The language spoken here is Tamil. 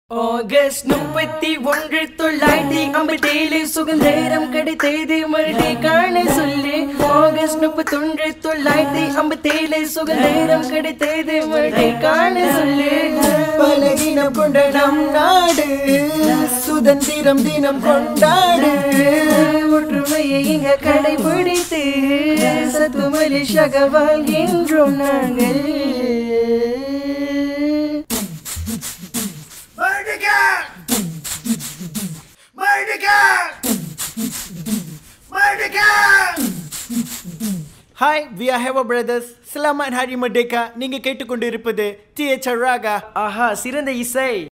ஆகஸ்ட் முப்பத்தி ஒன்று தொள்ளாயிரத்தி ஐம்பத்தேழு சுதந்திரம் கிடைத்தது மறுபடி காண சொல்லு ஆகஸ்ட் முப்பத்தொன்று தொள்ளாயிரத்தி ஐம்பத்தேழு சுதந்திரம் கிடைத்தது மறுபடி காண சொல்லு பலகீனம் கொண்ட நம் நாடு சுதந்திரம் தினம் கொண்டாடு ஒற்றுமையை இங்க கடைபிடித்து சத்து மலேசியாக வாழ்கின்றோம் நாங்கள் Merdeka! Merdeka! Merdeka! Hi we are ஹேவ பிரதர்ஸ் சலாமத் ஹரி மர்டேகா நீங்க கேட்டுக்கொண்டு இருப்பது டி எச் ராகா ஆஹா சிறந்த இசை